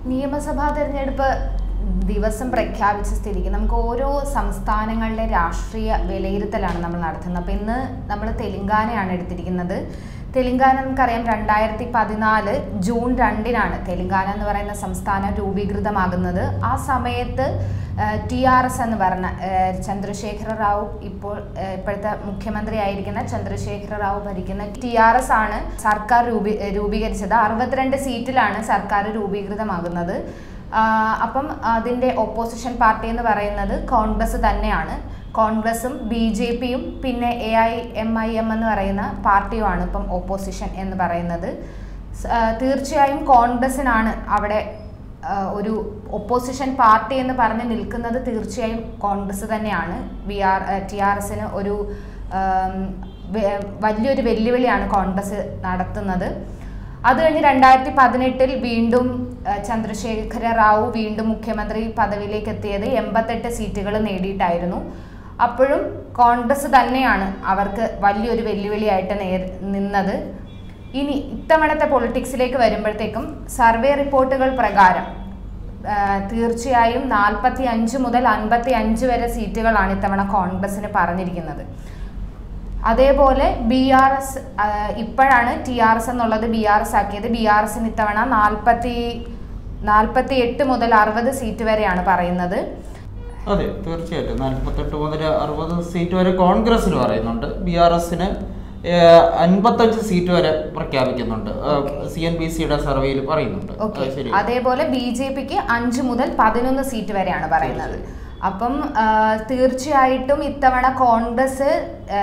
നിയമസഭാ തെരഞ്ഞെടുപ്പ് ദിവസം പ്രഖ്യാപിച്ച സ്ഥിതിക്ക് നമുക്ക് ഓരോ സംസ്ഥാനങ്ങളുടെ രാഷ്ട്രീയ വിലയിരുത്തലാണ് നമ്മൾ നടത്തുന്നത് അപ്പോൾ ഇന്ന് നമ്മൾ തെലുങ്കാനയാണ് എടുത്തിരിക്കുന്നത് തെലുങ്കാന നമുക്കറിയാം രണ്ടായിരത്തി പതിനാല് ജൂൺ രണ്ടിനാണ് തെലുങ്കാന എന്ന് പറയുന്ന സംസ്ഥാനം രൂപീകൃതമാകുന്നത് ആ സമയത്ത് ടി ആർ എസ് എന്ന് പറഞ്ഞ ഏഹ്, ചന്ദ്രശേഖര റാവു ഇപ്പോൾ ഏഹ്, ഇപ്പോഴത്തെ മുഖ്യമന്ത്രി ആയിരിക്കുന്ന ചന്ദ്രശേഖര റാവു ഭരിക്കുന്ന ടി ആർ എസ് ആണ് സർക്കാർ രൂപീ രൂപീകരിച്ചത് അറുപത്തിരണ്ട് സീറ്റിലാണ് സർക്കാർ രൂപീകൃതമാകുന്നത് ആ, അപ്പം അതിൻ്റെ ഓപ്പോസിഷൻ പാർട്ടി എന്ന് പറയുന്നത് കോൺഗ്രസ് തന്നെയാണ് കോൺഗ്രസും ബി ജെ പിയും പിന്നെ A I M I M എന്ന് പറയുന്ന പാർട്ടിയുമാണ് ഇപ്പം ഓപ്പോസിഷൻ എന്ന് പറയുന്നത് സ്- ആ, തീർച്ചയായും കോൺഗ്രസിനാണ് അവിടെ ആ, ഒരു ഒപ്പോസിഷൻ പാർട്ടി എന്ന് പറഞ്ഞ് നിൽക്കുന്നത് തീർച്ചയായും കോൺഗ്രസ് തന്നെയാണ് ബി ആർ ടി ആർ എസിന് ഒരു ആം, വെ- വലിയൊരു വെല്ലുവിളിയാണ് കോൺഗ്രസ് നടത്തുന്നത് അത് കഴിഞ്ഞ് രണ്ടായിരത്തി പതിനെട്ടിൽ വീണ്ടും ആ, ചന്ദ്രശേഖര റാവു വീണ്ടും മുഖ്യമന്ത്രി പദവിയിലേക്ക് എത്തിയത് എൺപത്തെട്ട് സീറ്റുകൾ നേടിയിട്ടായിരുന്നു അപ്പോഴും കോൺഗ്രസ് തന്നെയാണ് അവർക്ക് വലിയൊരു വെല്ലുവിളിയായിട്ട് നേർ നിന്നത് ഇനി ഇത്തവണത്തെ പൊളിറ്റിക്സിലേക്ക് വരുമ്പോഴത്തേക്കും സർവേ റിപ്പോർട്ടുകൾ പ്രകാരം ആ, തീർച്ചയായും നാൽപ്പത്തി അഞ്ച് മുതൽ അൻപത്തി അഞ്ച് വരെ സീറ്റുകളാണ് ഇത്തവണ കോൺഗ്രസിന് പറഞ്ഞിരിക്കുന്നത് അതേപോലെ ബി ആർ എസ് ഇപ്പോഴാണ് ടി ആർ എസ് എന്നുള്ളത് ബി ആർ എസ് ആക്കിയത് ബി ആർ എസിന് ഇത്തവണ നാൽപ്പത്തി നാൽപ്പത്തി എട്ട് മുതൽ അറുപത് സീറ്റ് വരെയാണ് പറയുന്നത് അതെ തീർച്ചയായിട്ടും നാൽപ്പത്തെട്ട് മുതൽ അറുപത് സീറ്റ് വരെ കോൺഗ്രസിന് പറയുന്നുണ്ട് ബി ആർ എസിന് അൻപത്തഞ്ച് സീറ്റ് വരെ പ്രഖ്യാപിക്കുന്നുണ്ട് സി എൻ ബി സിയുടെ സർവേയിൽ പറയുന്നുണ്ട് ഓക്കെ അത് ശരി അതേപോലെ ബി ജെ പിക്ക് അഞ്ച് മുതൽ പതിനൊന്ന് സീറ്റ് വരെയാണ് പറയുന്നത് അപ്പം ആ, തീർച്ചയായിട്ടും ഇത്തവണ കോൺഗ്രസ് ആ,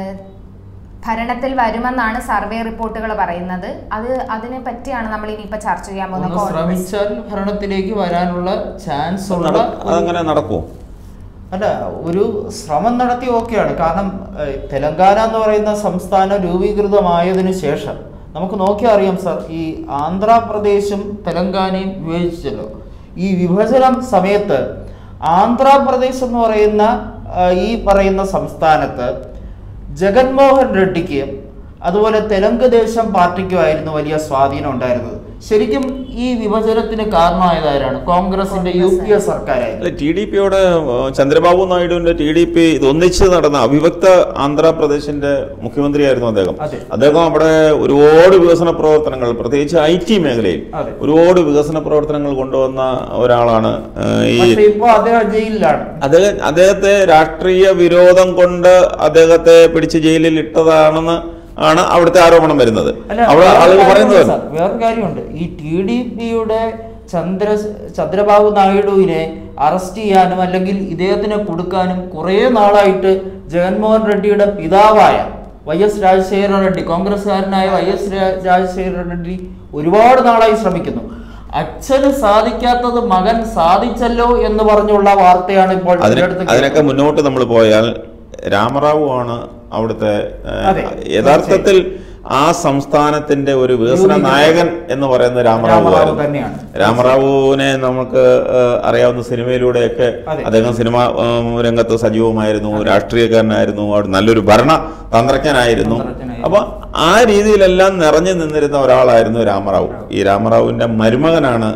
ഭരണത്തിൽ വരുമെന്നാണ് സർവേ റിപ്പോർട്ടുകൾ പറയുന്നത് അത് അതിനെ പറ്റിയാണ് നമ്മൾ ഇനിയിപ്പോ ചർച്ച ചെയ്യാൻ ഒന്ന് പോകുന്നത് കോൺഗ്രസ് ശ്രമിച്ചാൽ ഭരണത്തിലേക്ക് വരാനുള്ള ചാൻസ് ഉള്ള നട- ഒരു- അതങ്ങനെ നടക്കുമോ അല്ല ഒരു ശ്രമം നടത്തി ഓക്കെയാണ് കാരണം ഏഹ്, തെലങ്കാന എന്ന് പറയുന്ന സംസ്ഥാനം രൂപീകൃതമായതിനു ശേഷം നമുക്ക് നോക്കിയാൽ അറിയാം സർ ഈ ആന്ധ്രാപ്രദേശും തെലങ്കാനയും വിഭജിച്ചല്ലോ ഈ വിഭജനം സമയത്ത് ആന്ധ്രാപ്രദേശ് എന്ന് പറയുന്ന ആ, ഈ പറയുന്ന സംസ്ഥാനത്ത് ജഗൻമോഹൻ റെഡ്ഡിക്ക് അതുപോലെ തെലുങ്ക് ദേശം പാർട്ടിക്കുമായിരുന്നു വലിയ സ്വാധീനം ഉണ്ടായിരുന്നത് ശരിക്കും ഈ വിഭജനത്തിന് കാരണമായതാരാണ് കോൺഗ്രസിന്റെ യു പി എ സർക്കാരായിരുന്നു അല്ല ടി ഡി പിയോട് ചന്ദ്രബാബു നായിഡുവിന്റെ ടി ഡി പി ഇത് ഒന്നിച്ച് നടന്ന അവിഭക്ത ആന്ധ്രാപ്രദേശിന്റെ മുഖ്യമന്ത്രിയായിരുന്നു അദ്ദേഹം അതെ. അദ്ദേഹം അവിടെ ഒരുപാട് വികസന പ്രവർത്തനങ്ങൾ പ്രത്യേകിച്ച് ഐ ടി മേഖലയിൽ അതെ. ഒരുപാട് വികസന പ്രവർത്തനങ്ങൾ കൊണ്ടുവന്ന ഒരാളാണ് ഏഹ്, ഈ പക്ഷെ ഇപ്പൊ അദ്ദേഹം ജയിലിലാണ് അദ്ദേഹം അദ്ദേഹത്തെ രാഷ്ട്രീയ വിരോധം കൊണ്ട് അദ്ദേഹത്തെ പിടിച്ച് ജയിലിൽ ഇട്ടതാണെന്ന് ആണ് അവിടുത്തെ ആരോപണം വരുന്നത് അല്ല, അവിടെ വേറൊരു ആളുകൾ കാര്യമുണ്ട് പറയുന്നത് സാർ, വേറൊരു കാര്യമുണ്ട് ഈ ടി ഡി പിയുടെ ചന്ദ്ര ചന്ദ്രബാബു നായിഡുവിനെ അറസ്റ്റ് ചെയ്യാനും അല്ലെങ്കിൽ ഇദ്ദേഹത്തിനെ കൊടുക്കാനും കുറേ നാളായിട്ട് ജഗൻമോഹൻ റെഡ്ഡിയുടെ പിതാവായ വൈ എസ് രാജശേഖര റെഡ്ഡി കോൺഗ്രസ്സുകാരനായ വൈ എസ് രാജശേഖര റെഡ്ഡി ഒരുപാട് നാളായി ശ്രമിക്കുന്നു അച്ഛന് സാധിക്കാത്തത് മകൻ സാധിച്ചല്ലോ എന്ന് പറഞ്ഞുള്ള വാർത്തയാണ് ഇപ്പോൾ അതിന് ഇതിനടുത്ത് അതിനൊക്കെ മുന്നോട്ട് നമ്മൾ പോയാൽ രാമറാവു ആണ് അവിടുത്തെ ഏഹ്, അതെ, യഥാർത്ഥത്തിൽ ആ സംസ്ഥാനത്തിന്റെ ഒരു വികസന രൂപീകരണം. നായകൻ എന്ന് പറയുന്ന രാമറാവു രാമറാവു ആയിരുന്നു തന്നെയാണ്. രാമറാവുവിനെ നമുക്ക് ഏഹ്, അറിയാവുന്ന സിനിമയിലൂടെയൊക്കെ അതെ. അദ്ദേഹം സിനിമ ഏഹ്, രംഗത്ത് സജീവമായിരുന്നു രാഷ്ട്രീയക്കാരനായിരുന്നു അവിടെ നല്ലൊരു ഭരണ തന്ത്രജ്ഞനായിരുന്നു തന്ത്രജ്ഞനായിരുന്നു. അപ്പൊ ആ രീതിയിലെല്ലാം നിറഞ്ഞു നിന്നിരുന്ന ഒരാളായിരുന്നു രാമറാവു ഈ രാമറാവുവിന്റെ മരുമകനാണ്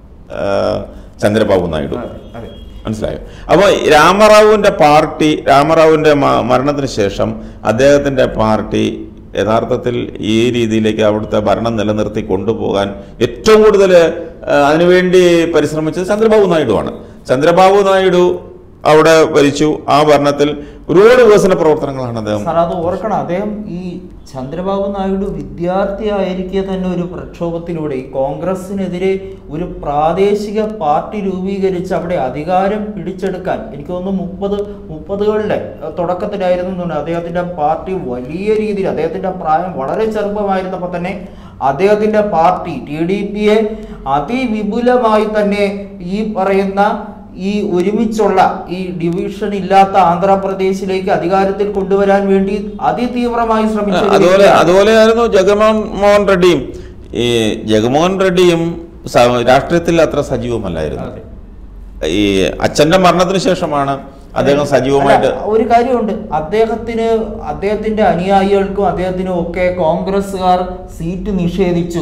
ഏഹ്, ചന്ദ്രബാബു നായിഡു അതെ, അതെ. മനസ്സിലായോ അപ്പോൾ രാമറാവുവിന്റെ പാർട്ടി രാമറാവുവിന്റെ മ- മരണത്തിന് ശേഷം അദ്ദേഹത്തിന്റെ പാർട്ടി യഥാർത്ഥത്തിൽ ഈ രീതിയിലേക്ക് അവിടുത്തെ ഭരണം നിലനിർത്തി കൊണ്ടുപോകാൻ ഏറ്റവും കൂടുതൽ അതിനുവേണ്ടി പരിശ്രമിച്ചത് ചന്ദ്രബാബു നായിഡുവാണ് ചന്ദ്രബാബു നായിഡു അവിടെ ഭരിച്ചു ആ ഭരണത്തിൽ ഒരുപാട് വികസന പ്രവർത്തനങ്ങളാണ് അദ്ദേഹം സാർ അത് ഓർക്കണം അദ്ദേഹം ഈ ചന്ദ്രബാബു നായിഡു വിദ്യാർത്ഥിയായിരിക്കെ തന്നെ ഒരു പ്രക്ഷോഭത്തിലൂടെ ഈ കോൺഗ്രസിനെതിരെ ഒരു പ്രാദേശിക പാർട്ടി രൂപീകരിച്ച് അവിടെ അധികാരം പിടിച്ചെടുക്കാൻ എനിക്ക് തോന്നുന്നു മുപ്പത് മുപ്പതുകളുടെ അഹ് തുടക്കത്തിലായിരുന്നു എന്ന് തോന്നുന്നു അദ്ദേഹത്തിന്റെ പാർട്ടി വലിയ രീതിയിൽ അദ്ദേഹത്തിന്റെ പ്രായം വളരെ ചെറുപ്പമായിരുന്നപ്പോൾ തന്നെ അദ്ദേഹത്തിന്റെ പാർട്ടി ടി ഡി പിയെ അതിവിപുലമായി തന്നെ ഈ പറയുന്ന ഈ ഒരുമിച്ചുള്ള ഈ ഡിവിഷൻ ഇല്ലാത്ത ആന്ധ്രാപ്രദേശിലേക്ക് അധികാരത്തിൽ കൊണ്ടുവരാൻ വേണ്ടി അതിതീവ്രമായി ശ്രമിച്ച ഒരു അതുപോലെ വ്യക്തിയാണ്. അതുപോലെയായിരുന്നു ജഗൻമോഹൻ മോഹൻ റെഡ്ഡിയും ഈ ജഗൻമോഹൻ റെഡ്ഡിയും സ- രാഷ്ട്രീയത്തിൽ അത്ര സജീവമല്ലായിരുന്നു അതെ. ഈ അച്ഛന്റെ മരണത്തിന് ശേഷമാണ് അദ്ദേഹം സജീവമായിട്ട് അല്ല, ഒരു കാര്യമുണ്ട് അദ്ദേഹത്തിന് അദ്ദേഹത്തിന്റെ അനുയായികൾക്കും അദ്ദേഹത്തിനും ഒക്കെ കോൺഗ്രസ്സുകാർ സീറ്റ് നിഷേധിച്ചു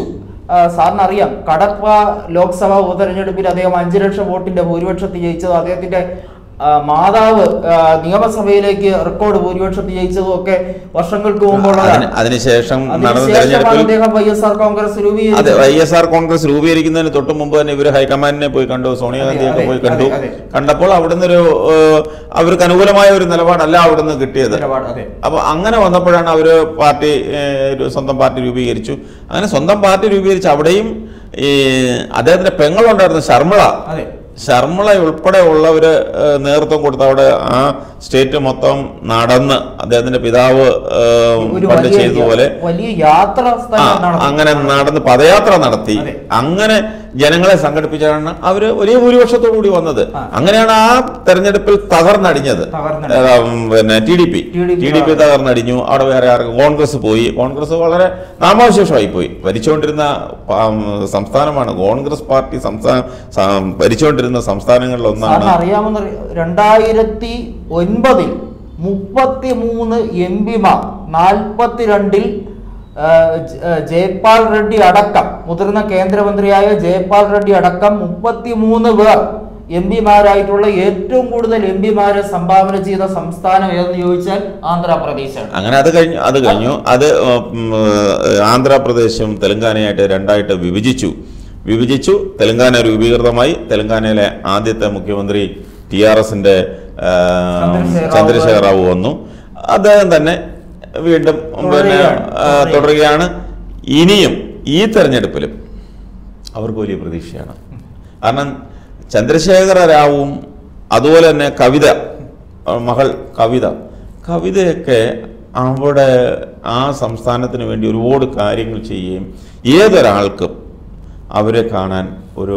ആ, സാറിന് അറിയാം കടപ്പ ലോക്സഭാ ഉപതെരഞ്ഞെടുപ്പിൽ അദ്ദേഹം അഞ്ചു ലക്ഷം വോട്ടിന്റെ ഭൂരിപക്ഷത്തിൽ ജയിച്ചത് അദ്ദേഹത്തിന്റെ ആ, മാതാവ് ആ, നിയമസഭയിലേക്ക് റെക്കോർഡ് ഭൂരിപക്ഷത്തിൽ ജയിച്ചതും ഒക്കെ വർഷങ്ങൾക്ക് മുമ്പുള്ളതാണ് അതിന് അതിനുശേഷം നടന്ന അതിനുശേഷമാണ് തെരഞ്ഞെടുപ്പിൽ അദ്ദേഹം വൈ എസ് ആർ കോൺഗ്രസ് അതെ രൂപീകരിച്ചത് വൈ എസ് ആർ കോൺഗ്രസ് രൂപീകരിക്കുന്നതിന് തൊട്ട് മുമ്പ് തന്നെ ഇവർ ഹൈക്കമാൻഡിനെ പോയി കണ്ടു സോണിയാഗാന്ധിയൊക്കെ അതെ, പോയി കണ്ടു അതെ, അതെ. കണ്ടപ്പോൾ അവിടുന്ന് ഒരു ഏഹ്, അവർക്ക് അനുകൂലമായ ഒരു നിലപാടല്ല അവിടുന്ന് കിട്ടിയത് നിലപാട്, അതെ. അപ്പൊ അങ്ങനെ വന്നപ്പോഴാണ് അവര് പാർട്ടി ഏഹ്, ഒരു സ്വന്തം പാർട്ടി രൂപീകരിച്ചു അങ്ങനെ സ്വന്തം പാർട്ടി രൂപീകരിച്ച് അവിടെയും ഈ അദ്ദേഹത്തിന്റെ പെങ്ങളുണ്ടായിരുന്നു ശർമിള അതെ ശർമിള ഉൾപ്പെടെ ഉള്ളവര് ഏഹ്, നേതൃത്വം കൊടുത്ത അവിടെ ആ സ്റ്റേറ്റ് മൊത്തം നടന്ന് അദ്ദേഹത്തിന്റെ പിതാവ് ഏഹ്, ഒരു പണ്ട് വലിയ ചെയ്തതുപോലെ വലിയ യാത്ര ആ, സ്ഥലം നടത്തി. അങ്ങനെ നടന്ന് പദയാത്ര നടത്തി അതെ. അങ്ങനെ ജനങ്ങളെ സംഘടിപ്പിച്ചാണ് അവര് വലിയ ഭൂരിപക്ഷത്തോടു കൂടി വന്നത് ആ. അങ്ങനെയാണ് ആ തെരഞ്ഞെടുപ്പിൽ തകർന്നടിഞ്ഞത് തകർന്നടിഞ്ഞത്. ഏതാ, ഉം, പിന്നെ T D P TDP T D P തകർന്നടിഞ്ഞു അവിടെ വേറെ ആർക്ക് കോൺഗ്രസ് പോയി കോൺഗ്രസ് വളരെ നാമാവശേഷമായി പോയി ഭരിച്ചുകൊണ്ടിരുന്ന പ- ഉം, സംസ്ഥാനമാണ് കോൺഗ്രസ് പാർട്ടി സംസ്ഥാന സ- ഭരിച്ചുകൊണ്ടിരുന്ന സംസ്ഥാനങ്ങളിൽ ഒന്നാണ് സാറിന് അറിയാമെന്ന് രണ്ടായിരത്തി ഒൻപതിൽ മുപ്പത്തി മൂന്ന് എം പിമാർ നാൽപ്പത്തിരണ്ടിൽ ആ, ജ- ആ, ജയപാൽ റെഡ്ഡി അടക്കം മുതിർന്ന കേന്ദ്രമന്ത്രിയായ ജയപാൽ റെഡ്ഡി അടക്കം മുപ്പത്തിമൂന്ന് പേർ എം പിമാരായിട്ടുള്ള ഏറ്റവും കൂടുതൽ എം പിമാരെ സംഭാവന ചെയ്ത സംസ്ഥാനം ഏതെന്ന് ചോദിച്ചാൽ ആന്ധ്രാപ്രദേശാണ് അങ്ങനെ അത് കഴിഞ്ഞു അത് കഴിഞ്ഞു അത് ഉം, ഏഹ്, ആന്ധ്രാപ്രദേശും തെലങ്കാനയായിട്ട് രണ്ടായിട്ട് വിഭജിച്ചു വിഭജിച്ചു തെലങ്കാന രൂപീകൃതമായി തെലങ്കാനയിലെ ആദ്യത്തെ മുഖ്യമന്ത്രി ടി ആർ എസിന്റെ ചന്ദ്രശേഖർ റാവു ചന്ദ്രശേഖർ റാവു വന്നു അദ്ദേഹം തന്നെ വീണ്ടും പിന്നെ തുടരുകയാണ്. ആ, തുടരുകയാണ് ഇനിയും ഈ തെരഞ്ഞെടുപ്പിലും അവർക്ക് വലിയ പ്രതീക്ഷയാണ് കാരണം ചന്ദ്രശേഖര റാവുവും അതുപോലെ തന്നെ കവിത ആ, മകൾ കവിത കവിതയൊക്കെ അവിടെ ആ സംസ്ഥാനത്തിന് വേണ്ടി ഒരുപാട് കാര്യങ്ങൾ ചെയ്യുകയും ഏതൊരാൾക്കും അവരെ കാണാൻ ഒരു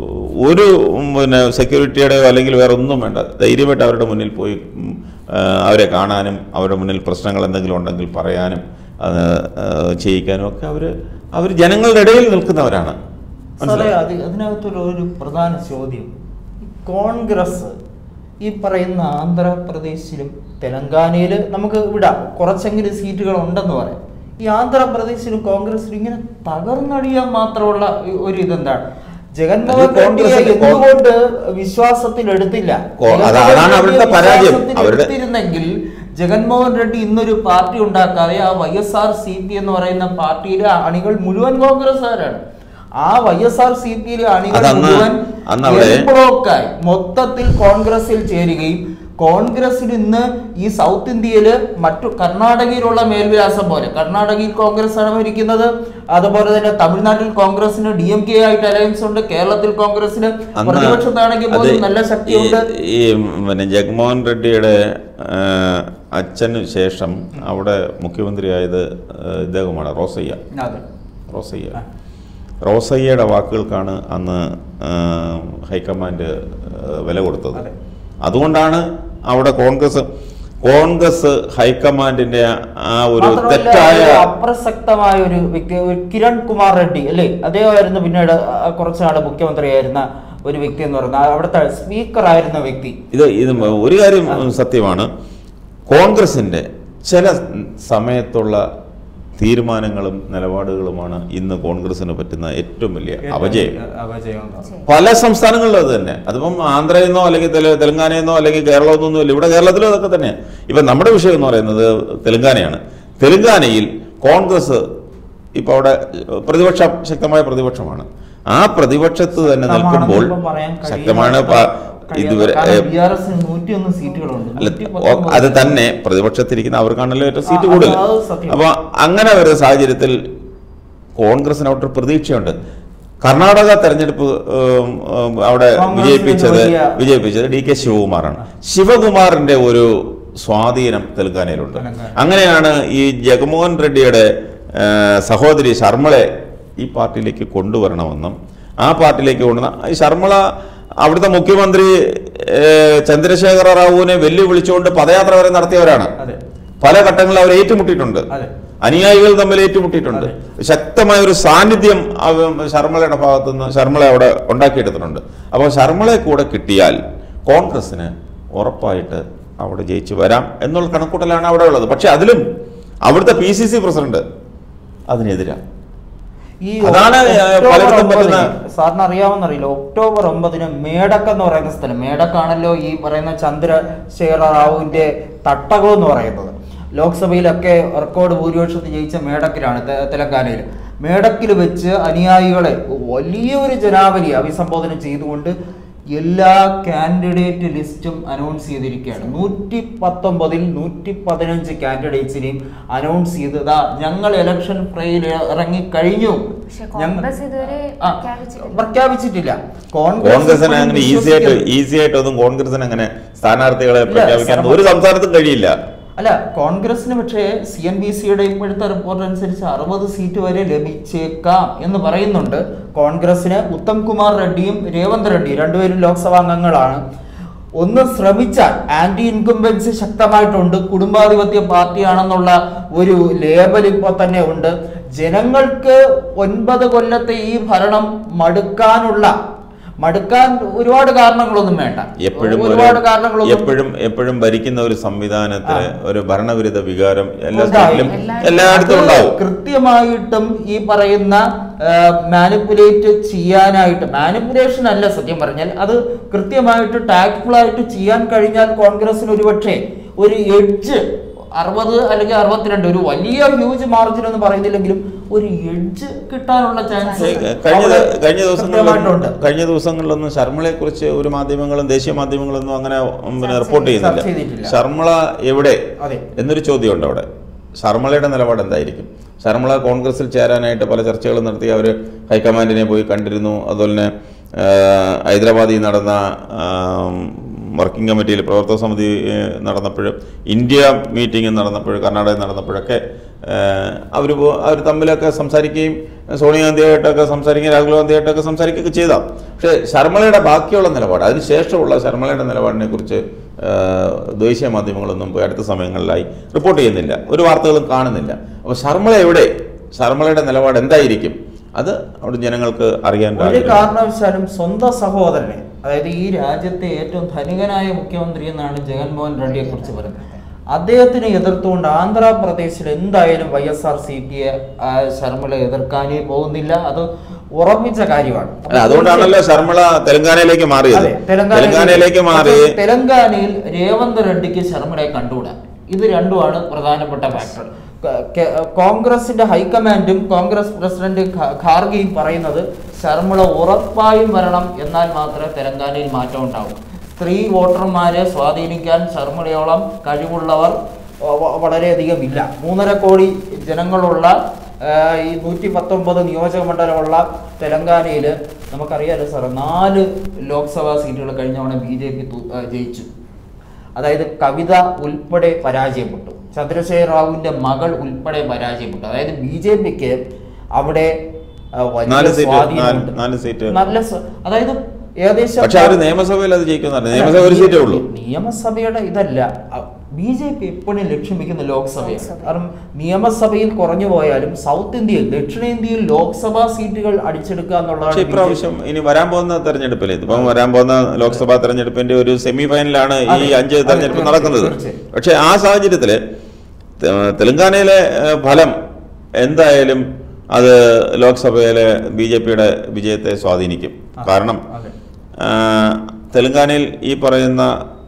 ഒരു ഉം, പിന്നെ സെക്യൂരിറ്റിയുടെയോ അല്ലെങ്കിൽ വേറെ ഒന്നും വേണ്ട ധൈര്യമായിട്ട് അവരുടെ മുന്നിൽ പോയി ഉം, ആ, അവരെ കാണാനും അവരുടെ മുന്നിൽ പ്രശ്നങ്ങൾ എന്തെങ്കിലും ഉണ്ടെങ്കിൽ പറയാനും അത് ആ, ചെയ്യിക്കാനും ഒക്കെ അവർ അവർ ജനങ്ങളുടെ ഇടയിൽ നിൽക്കുന്നവരാണ് സാറേ മനസ്സിലായോ? അത് അതിനകത്തൊരു ഒരു പ്രധാന ചോദ്യം ഈ കോൺഗ്രസ് ഈ പറയുന്ന ആന്ധ്രാപ്രദേശിലും തെലങ്കാനയില് നമുക്ക് വിടാം കുറച്ചെങ്കിലും സീറ്റുകൾ ഉണ്ടെന്ന് പറയാം ഈ ആന്ധ്രാപ്രദേശിലും കോൺഗ്രസിലും ഇങ്ങനെ തകർന്നടിയാൻ മാത്രമുള്ള ഈ ഒരു ഇതെന്താണ് ജഗൻമോഹൻ അത് റെഡ്ഡിയെ കോൺഗ്രസിന്റെ കോ- എന്തുകൊണ്ട് വിശ്വാസത്തിൽ എടുത്തില്ല കോ- അതാ- ജഗൻമോഹൻ അതാണ് അവരുടെ റെഡ്ഡിയെ പരാജയം. വിശ്വാസത്തിൽ അവരുടെ- എടുത്തിരുന്നെങ്കിൽ ജഗൻമോഹൻ റെഡ്ഡി ഇന്നൊരു പാർട്ടി ഉണ്ടാക്കാതെ ആ Y S R C P എന്ന് പറയുന്ന പാർട്ടിയിലെ അണികൾ മുഴുവൻ കോൺഗ്രസ്സുകാരാണ് ആ വൈ എസ് ആർ സി പിയിലെ അണികൾ അതന്ന് മുഴുവൻ അന്ന് അവിടെ- എൻ ബ്ലോക്കായി മൊത്തത്തിൽ കോൺഗ്രസിൽ ചേരുകയും കോൺഗ്രസിൽ ഇന്ന് ഈ സൗത്ത് ഇന്ത്യയില് മറ്റു കർണാടകയിലുള്ള മേൽവിലാസം പോലെ കർണാടകയിൽ കോൺഗ്രസ് ആണ് ഭരിക്കുന്നത് അതുപോലെ തന്നെ തമിഴ്നാട്ടിൽ കോൺഗ്രസിന് ഡി എം കെ ആയിട്ട് അലയൻസ് ഉണ്ട് കേരളത്തിൽ കോൺഗ്രസിന് അന്ന് പ്രതിപക്ഷത്താണെങ്കിൽ അത് പോലും നല്ല ശക്തിയുണ്ട് ഈ ഈ പിന്നെ ജഗ്മോഹൻ റെഡ്ഡിയുടെ ആ, അച്ഛന് ശേഷം അവിടെ മുഖ്യമന്ത്രിയായത് ആ, ഇദ്ദേഹമാണ് റോസയ്യ അതെ റോസയ്യ റോസയ്യയുടെ വാക്കുകൾക്കാണ് അന്ന് ആ, ഹൈക്കമാൻഡ് ആ, വില കൊടുത്തത് അതെ. അതുകൊണ്ടാണ് അവിടെ കോൺഗ്രസ് കോൺഗ്രസ് ഹൈക്കമാൻഡിന്റെ ആ ഒരു മാത്രമല്ല, തെറ്റായ ഒരു അപ്രസക്തമായ ഒരു വ്യക്തി ഒരു കിരൺ കുമാർ റെഡ്ഡി അല്ലേ അദ്ദേഹമായിരുന്നു പിന്നീട് ആ കുറച്ച് നാൾ മുഖ്യമന്ത്രിയായിരുന്ന ഒരു വ്യക്തി എന്ന് പറയുന്നത് അവിടുത്തെ സ്പീക്കർ ആയിരുന്ന വ്യക്തി ഇത് ഇത് ഒരു കാര്യം സത്യമാണ് കോൺഗ്രസിന്റെ ചില സമയത്തുള്ള തീരുമാനങ്ങളും നിലപാടുകളുമാണ് ഇന്ന് കോൺഗ്രസിന് പറ്റുന്ന ഏറ്റവും വലിയ അപജയം അപജയം പല സംസ്ഥാനങ്ങളിലും അത് തന്നെ അതിപ്പം ആന്ധ്രയിൽ നിന്നോ അല്ലെങ്കിൽ തെല- തെലങ്കാനയിൽ നിന്നോ അല്ലെങ്കിൽ കേരളത്തിൽ നിന്നോ ഇല്ല ഇവിടെ കേരളത്തിലും അതൊക്കെ തന്നെ ഇപ്പം നമ്മുടെ വിഷയം എന്ന് പറയുന്നത് തെലങ്കാനയാണ് തെലങ്കാനയിൽ കോൺഗ്രസ് ഇപ്പോൾ അവിടെ പ്രതിപക്ഷ ശക്തമായ പ്രതിപക്ഷമാണ് ആ പ്രതിപക്ഷത്ത് തന്നെ നിൽക്കുമ്പോൾ ശക്തമാണ് പ- ഇതുവരെ ബി ആർ എസിന് നൂറ്റിയൊന്ന് സീറ്റുകളുണ്ട് അല്ല, നൂറ്റി ഓ, പത്തൊമ്പത് അത് തന്നെ പ്രതിപക്ഷത്തിരിക്കുന്ന അവർക്കാണല്ലോ ഏറ്റവും സീറ്റ് ആ, കൂടുതൽ അത് അത് സത്യം. അപ്പൊ അങ്ങനെ വരുന്ന സാഹചര്യത്തിൽ കോൺഗ്രസിന് അവിടെ ഒരു പ്രതീക്ഷയുണ്ട് കർണാടക തെരഞ്ഞെടുപ്പ് ഉം, ഉം, അവിടെ കോൺഗ്രസിന് വിജയിപ്പിച്ചത് വലിയ- വിജയിപ്പിച്ചത് ഡി കെ ശിവകുമാറാണ് ശിവകുമാറിന്റെ ഒരു സ്വാധീനം തെലങ്കാനയിലുണ്ട് തെലങ്കാന. അങ്ങനെയാണ് ഈ ജഗൻമോഹൻ റെഡ്ഡിയുടെ ആ, സഹോദരി ശർമ്മളെ ഈ പാർട്ടിയിലേക്ക് കൊണ്ടുവരണമെന്നും ആ പാർട്ടിയിലേക്ക് കൊണ്ടുവന്ന ഈ ശർമ്മള അവിടുത്തെ മുഖ്യമന്ത്രി ഏ, ചന്ദ്രശേഖര റാവുവിനെ വെല്ലുവിളിച്ചുകൊണ്ട് പദയാത്ര വരെ നടത്തിയവരാണ് അതെ പല ഘട്ടങ്ങളിൽ അവർ ഏറ്റുമുട്ടിയിട്ടുണ്ട് അതെ. അനുയായികൾ തമ്മിൽ ഏറ്റുമുട്ടിയിട്ടുണ്ട് ശക്തമായ ഒരു സാന്നിധ്യം അവ- ശർമ്മളയുടെ ഭാഗത്തു നിന്ന് ശർമ്മള അവിടെ ഉണ്ടാക്കിയെടുത്തിട്ടുണ്ട് അപ്പോൾ ശർമ്മളയെ കൂടെ കിട്ടിയാൽ കോൺഗ്രസിന് ഉറപ്പായിട്ട് അവിടെ ജയിച്ചു വരാം എന്നുള്ള കണക്കൂട്ടലാണ് അവിടെ ഉള്ളത് പക്ഷെ അതിലും അവിടുത്തെ പി സി സി പ്രസിഡന്റ് അതിനെതിരാണ് ഈ അതാണ് ഒക്ടോബർ പലയിടത്തും ഒമ്പതിന് പറ്റുന്ന- സാറിന് അറിയാമെന്നറിയില്ല ഒക്ടോബർ ഒമ്പതിന് മേടക്ക് എന്ന് പറയുന്ന സ്ഥലം മേടക്കാണല്ലോ ഈ പറയുന്ന ചന്ദ്രശേഖര റാവുവിന്റെ തട്ടകം എന്ന് പറയുന്നത് ലോക്സഭയിലൊക്കെ റെക്കോർഡ് ഭൂരിപക്ഷത്തിൽ ജയിച്ച മേടക്കിലാണ് തെ- തെലങ്കാനയിൽ മേടക്കിൽ വെച്ച് അനുയായികളെ വലിയൊരു ജനാവലി അഭിസംബോധന ചെയ്തുകൊണ്ട് എല്ലാ കാൻഡിഡേറ്റ് ലിസ്റ്റും അനൗൺസ് ചെയ്തിരിക്കുകയാണ് നൂറ്റി പത്തൊമ്പതിൽ നൂറ്റി പതിനഞ്ച് കാൻഡിഡേറ്റ്സിനെയും അനൗൺസ് ചെയ്തതാ ഞങ്ങൾ ഇലക്ഷൻ ഫ്രയിൽ ഇറങ്ങി കഴിഞ്ഞു പക്ഷെ ഞങ്ങ- കോൺഗ്രസ് ഇതുവരെ ആ, പ്രഖ്യാപിച്ചിട്ടില്ല. പ്രഖ്യാപിച്ചിട്ടില്ല കോൺഗ്രസിന് ഇപ്പോഴും അങ്ങനെ ഈസി ആയിട്ട് വിശ്വസിക്കുന്നു. ഈസി ആയിട്ടൊന്നും കോൺഗ്രസിന് അങ്ങനെ സ്ഥാനാർത്ഥികളെ ഇല്ല, പ്രഖ്യാപിക്കാൻ ശ്രമം- ഒരു സംസ്ഥാനത്തും കഴിയില്ല അല്ല കോൺഗ്രസിന് പക്ഷേ സി എൻ ബി സിയുടെ ഇപ്പോഴത്തെ റിപ്പോർട്ട് അനുസരിച്ച് അറുപത് സീറ്റ് വരെ ലഭിച്ചേക്കാം എന്ന് പറയുന്നുണ്ട് കോൺഗ്രസിന് ഉത്തം കുമാർ റെഡ്ഡിയും രേവന്ത് റെഡ്ഡി രണ്ടുപേരും ലോക്സഭാ അംഗങ്ങളാണ് ഒന്ന് ശ്രമിച്ചാൽ ആന്റി ഇൻകംബൻസി ശക്തമായിട്ടുണ്ട് കുടുംബാധിപത്യ പാർട്ടിയാണെന്നുള്ള ഒരു ലേബൽ ഇപ്പോൾ തന്നെ ഉണ്ട് ജനങ്ങൾക്ക് ഒൻപത് കൊല്ലത്തെ ഈ ഭരണം മടുക്കാനുള്ള മടുക്കാൻ ഒരുപാട് കാരണങ്ങളൊന്നും വേണ്ട എപ്പോഴും ഒരു ഒരുപാട് കാരണങ്ങളൊന്നും എപ്പോഴും എപ്പോഴും ഭരിക്കുന്ന ഒരു സംവിധാനത്തിന് ആ. ഒരു ഭരണവിരുദ്ധ വികാരം എല്ലാ ഉണ്ടായി. സ്റ്റേറ്റിലും എല്ലായിടത്തും. എല്ലായിടത്തും അത് ഉണ്ടാവും കൃത്യമായിട്ടും ഈ പറയുന്ന മാനിപ്പുലേറ്റ് ചെയ്യാനായിട്ട് മാനിപ്പുലേഷൻ അല്ല സത്യം പറഞ്ഞാൽ അത് കൃത്യമായിട്ട് ടാക്ട്ഫുൾ ആയിട്ട് ചെയ്യാൻ കഴിഞ്ഞാൽ കോൺഗ്രസിന് ഒരുപക്ഷെ ഒരു എഡ്ജ് അറുപത് അല്ലെങ്കിൽ അറുപത്തിരണ്ട് ഒരു വലിയ ഹ്യൂജ് മാർജിൻ എന്ന് പറയുന്നില്ലെങ്കിലും ഒരു എഡ്ജ് കിട്ടാനുള്ള ചാൻസ് പക്ഷേ കഴിഞ്ഞ ദ- കഴിഞ്ഞ ദിവസങ്ങളിലൊന്നും കഴിഞ്ഞ ദിവസങ്ങളിലൊന്നും ശർമ്മളയെ കുറിച്ച് ഒരു മാധ്യമങ്ങളും ദേശീയ മാധ്യമങ്ങളൊന്നും അങ്ങനെ ഉം, പിന്നെ റിപ്പോർട്ട് ചർച്ച ചെയ്തിട്ടില്ല. ചെയ്യുന്നില്ല ശർമ്മള എവിടെ അതെ. എന്നൊരു ചോദ്യമുണ്ട് അവിടെ ശർമ്മളയുടെ നിലപാട് എന്തായിരിക്കും ശർമ്മള കോൺഗ്രസിൽ ചേരാനായിട്ട് പല ചർച്ചകളും നടത്തി അവർ ഹൈക്കമാൻഡിനെ പോയി കണ്ടിരുന്നു അതുപോലെ തന്നെ ആ, ഹൈദരാബാദിൽ നടന്ന ആം, വർക്കിംഗ് കമ്മിറ്റിയിൽ പ്രവർത്തക സമിതി ഏഹ്, നടന്നപ്പോഴും ഇന്ത്യ മീറ്റിംഗ് നടന്നപ്പോഴും കർണാടകയിൽ നടന്നപ്പോഴൊക്കെ അവർ അവർ തമ്മിലൊക്കെ സംസാരിക്കുകയും സോണിയാഗാന്ധിയായിട്ടൊക്കെ സംസാരിക്കുകയും രാഹുൽ ഗാന്ധിയായിട്ടൊക്കെ സംസാരിക്കുകയൊക്കെ ചെയ്താം പക്ഷേ ശർമ്മളയുടെ ബാക്കിയുള്ള നിലപാട് അതിനുശേഷമുള്ള ശർമ്മളയുടെ നിലപാടിനെ കുറിച്ച് ദേശീയ മാധ്യമങ്ങളൊന്നും പോയി അടുത്ത സമയങ്ങളിലായി റിപ്പോർട്ട് ചെയ്യുന്നില്ല ഒരു വാർത്തകളും കാണുന്നില്ല അപ്പോൾ ശർമ്മള എവിടെ ശർമ്മളയുടെ നിലപാട് എന്തായിരിക്കും അത് അവിടെ ജനങ്ങൾക്ക് അറിയാൻ ഒരു താല്പര്യം. കാരണവശാലും സ്വന്തം സഹോദരനെ അതായത് ഈ രാജ്യത്തെ ഏറ്റവും ധനികനായ മുഖ്യമന്ത്രി എന്നാണ് ജഗൻമോഹൻ റെഡ്ഡിയെ കുറിച്ച് പറയുന്നത് അദ്ദേഹത്തിനെ എതിർത്തുകൊണ്ട് ആന്ധ്രാപ്രദേശിൽ എന്തായാലും വൈ എസ് ആർ സി പിയെ ശർമ്മല എതിർക്കാനേ പോകുന്നില്ല അത് ഉറപ്പിച്ച കാര്യമാണ് അല്ല, അതുകൊണ്ടാണല്ലോ ശർമ്മള തെലങ്കാനയിലേക്ക് മാറിയത് അതെ, തെലങ്കാനയിൽ- തെലങ്കാനയിലേക്ക് മാറി പക്ഷേ തെലങ്കാനയിൽ രേവന്ത് റെഡ്ഡിക്ക് ശർമ്മളയെ കണ്ടുകൂടാ ഇത് രണ്ടുമാണ് പ്രധാനപ്പെട്ട ഫാക്ടർ കോൺഗ്രസിന്റെ ഹൈക്കമാൻഡും കോൺഗ്രസ് പ്രസിഡന്റ് ഖ- ഖാർഗെയും പറയുന്നത് ശർമ്മള ഉറപ്പായും വരണം എന്നാൽ മാത്രമേ തെലങ്കാനയിൽ മാറ്റം ഉണ്ടാവൂ സ്ത്രീ വോട്ടർമാരെ സ്വാധീനിക്കാൻ ശർമ്മളയോളം കഴിവുള്ളവർ വ- വ- വളരെയധികം ഇല്ല മൂന്നര കോടി ജനങ്ങളുള്ള ആ, ഈ നൂറ്റി പത്തൊമ്പത് നിയോജക മണ്ഡലമുള്ള തെലങ്കാനയിൽ നമുക്കറിയാലോ സാറേ നാല് ലോക്സഭാ സീറ്റുകൾ കഴിഞ്ഞ തവണ ബി ജെ പി ജയിച്ചു അതായത് കവിത ഉൾപ്പെടെ പരാജയപ്പെട്ടു ചന്ദ്രശേഖർ റാവുവിന്റെ മകൾ ഉൾപ്പെടെ പരാജയപ്പെട്ടു അതായത് ബി ജെ പിക്ക് അവിടെ ആ, വലിയ നാല് സീറ്റ്, സ്വാധീനമുണ്ട്. നാല് നാല് സീറ്റ്. നല്ല സ്വ- അതായത് ഏകദേശം പക്ഷെ അവർ നിയമസഭയിൽ അത് ജയിക്കുന്നുണ്ട് നിയമസഭ ഒരു സീറ്റേ ഉള്ളൂ നിയമസഭയുടെ ഇതല്ല ബി ജെ പി എപ്പോഴും ലക്ഷ്യം വെക്കുന്ന ലോക്സഭയാണ് ലോക്സഭ. കാരണം നിയമസഭയിൽ കുറഞ്ഞു പോയാലും സൗത്ത് ഇന്ത്യയിൽ ദക്ഷിണേന്ത്യയിൽ ലോക്സഭാ സീറ്റുകൾ അടിച്ചെടുക്കുക പക്ഷെ എന്നുള്ളതാണ് ഇപ്രാവശ്യം ഇനി വരാൻ പോകുന്ന തെരഞ്ഞെടുപ്പിൽ ഇപ്പം വരാൻ പോകുന്ന ലോക്സഭാ തെരഞ്ഞെടുപ്പിന്റെ ഒരു സെമി ഫൈനലാണ് ഈ അതെ, അഞ്ച് അതെ, തെരഞ്ഞെടുപ്പ് തീർച്ചയായും, നടക്കുന്നത് തീർച്ചയായും. പക്ഷെ ആ സാഹചര്യത്തില് തെ- തെലങ്കാനയിലെ ഏഹ്, ഫലം എന്തായാലും അത് ലോക്സഭയിലെ ബി ജെ പിയുടെ വിജയത്തെ സ്വാധീനിക്കും ആ, കാരണം അതെ. ആ, തെലങ്കാനയിൽ ഈ പറയുന്ന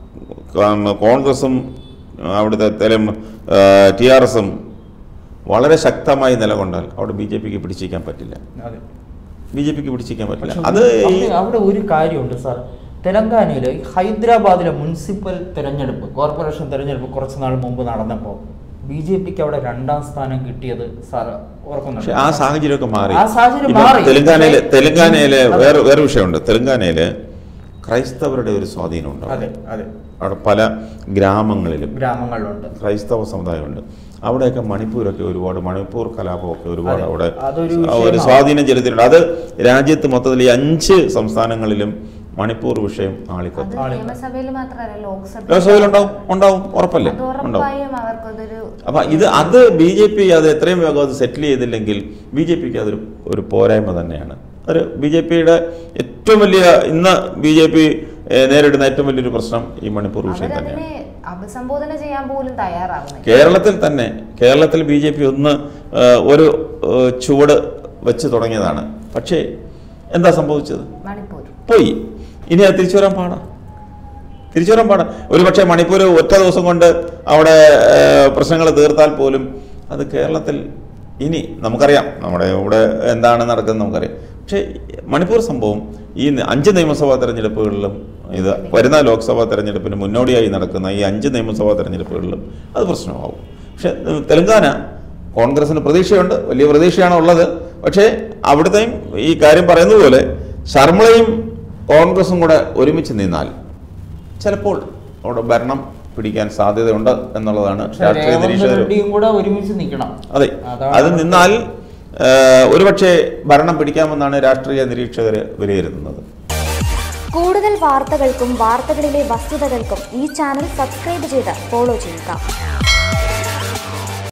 കാ- കോൺഗ്രസും അവിടുത്തെ തെലും ടി ആർ എസും വളരെ ശക്തമായി നിലകൊണ്ടാൽ അവിടെ ബി ജെ പിക്ക് പിടിച്ചിരിക്കാൻ പറ്റില്ല അതെ ബി ജെ പിക്ക് പിടിച്ചിരിക്കാൻ പറ്റില്ല പക്ഷെ അത് ഒരു- ഈ അവിടെ- അവിടെ ഒരു കാര്യമുണ്ട് സാർ തെലങ്കാനയിൽ ഹൈദരാബാദിലെ മുനിസിപ്പൽ തെരഞ്ഞെടുപ്പ് കോർപ്പറേഷൻ തെരഞ്ഞെടുപ്പ് കുറച്ച് നാൾ മുമ്പ് നടന്നപ്പോൾ ബി ജെ പിക്ക് അവിടെ രണ്ടാം സ്ഥാനം കിട്ടിയത് സാർ പക്ഷെ ഓർക്കുന്നുണ്ട് ആ സാഹചര്യമൊക്കെ മാറി ആ സാഹചര്യം ഇപ്പം മാറി. തെലങ്കാനയില് പക്ഷേ- തെലങ്കാനയില് അതെ. വേറെ വേറെ വിഷയമുണ്ട് തെലങ്കാനയില് ക്രൈസ്തവരുടെ ഒരു സ്വാധീനം ഉണ്ട് അതെ അതെ അവിടെ പല ഗ്രാമങ്ങളിലും ഗ്രാമങ്ങളിലുണ്ട് ക്രൈസ്തവ സമുദായമുണ്ട് അവിടെയൊക്കെ മണിപ്പൂരൊക്കെ ഒരുപാട് മണിപ്പൂർ കലാപമൊക്കെ ഒരുപാട് അതെ, അവിടെ അതൊരു ആ ഒരു വിഷയമാണ്. സ്വാധീനം ചെലുത്തിയിട്ടുണ്ട് അത് രാജ്യത്ത് മൊത്തത്തിൽ ഈ അഞ്ച് സംസ്ഥാനങ്ങളിലും മണിപ്പൂർ വിഷയം അത് ആളിക്കത്തും ആളില്ല. നിയമസഭയിൽ മാത്രമല്ല ലോക്സഭ ലോക്സഭയിൽ ഉണ്ടാവും ഉണ്ടാവും ഉറപ്പല്ലേ അത് ഉണ്ടാവും ഉറപ്പായും അവർക്കതൊരു അപ്പൊ ഇത് അത് ബി ജെ പി അത് എത്രയും വേഗം അത് സെറ്റിൽ ചെയ്തില്ലെങ്കിൽ ബി ജെ പിക്ക് അതൊരു ഒരു പോരായ്മ തന്നെയാണ് ഒരു ബി ജെ പിയുടെ ഏറ്റവും വലിയ ഇന്ന് ബി ജെ പി നേരിടുന്ന ഏറ്റവും വലിയൊരു പ്രശ്നം ഈ മണിപ്പൂർ വിഷയം തന്നെയാണ് അവരതിനെ അഭിസംബോധന ചെയ്യാൻ പോലും തയ്യാറാവുന്നില്ല കേരളത്തിൽ തന്നെ കേരളത്തിൽ ബി ജെ പി ഒന്ന് ആ, ഒരു ആ, ചുവട് വെച്ച് തുടങ്ങിയതാണ് പക്ഷേ എന്താ സംഭവിച്ചത് മണിപ്പൂർ പോയി ഇനി അത് തിരിച്ചു വരാൻ പാടാ തിരിച്ചു വരാൻ പാടാ ഒരു പക്ഷേ മണിപ്പൂർ ഒറ്റ ദിവസം കൊണ്ട് അവിടെ പ്രശ്നങ്ങൾ തീർത്താൽ പോലും അത് കേരളത്തിൽ ഇനി നമുക്കറിയാം നമ്മുടെ ഇവിടെ എന്താണ് നടക്കുന്നത് നമുക്കറിയാം പക്ഷേ മണിപ്പൂർ സംഭവം ഈ ന- അഞ്ച് നിയമസഭാ തെരഞ്ഞെടുപ്പുകളിലും ഇത് വരുന്ന ലോക്സഭാ തെരഞ്ഞെടുപ്പിന് മുന്നോടിയായി നടക്കുന്ന ഈ അഞ്ച് നിയമസഭാ തെരഞ്ഞെടുപ്പുകളിലും അത് പ്രശ്നമാവും പക്ഷേ ഉം, തെലങ്കാന കോൺഗ്രസിന് പ്രതീക്ഷയുണ്ട് വലിയ പ്രതീക്ഷയാണ് ഉള്ളത് പക്ഷേ അവിടുത്തെയും ഈ കാര്യം പറയുന്നത് പോലെ ശർമ്മളയും കോൺഗ്രസും കൂടെ ഒരുമിച്ച് നിന്നാൽ ചിലപ്പോൾ അവിടെ ഭരണം പിടിക്കാൻ സാധ്യതയുണ്ട് എന്നുള്ളതാണ് പക്ഷേ രാഷ്ട്രീയ രേവന്ത് നിരീക്ഷകർ റെഡ്ഡിയും കൂടെ ഒരുമിച്ച് നിൽക്കണം അതെ അതാണ് അത് നിന്നാൽ ഏഹ്, ഒരുപക്ഷെ ഭരണം പിടിക്കാമെന്നാണ് രാഷ്ട്രീയ നിരീക്ഷകർ വിലയിരുത്തുന്നത് കൂടുതൽ വാർത്തകൾക്കും വാർത്തകളിലെ വസ്തുതകൾക്കും ഈ ചാനൽ സബ്സ്ക്രൈബ് ചെയ്ത് ഫോളോ ചെയ്യുക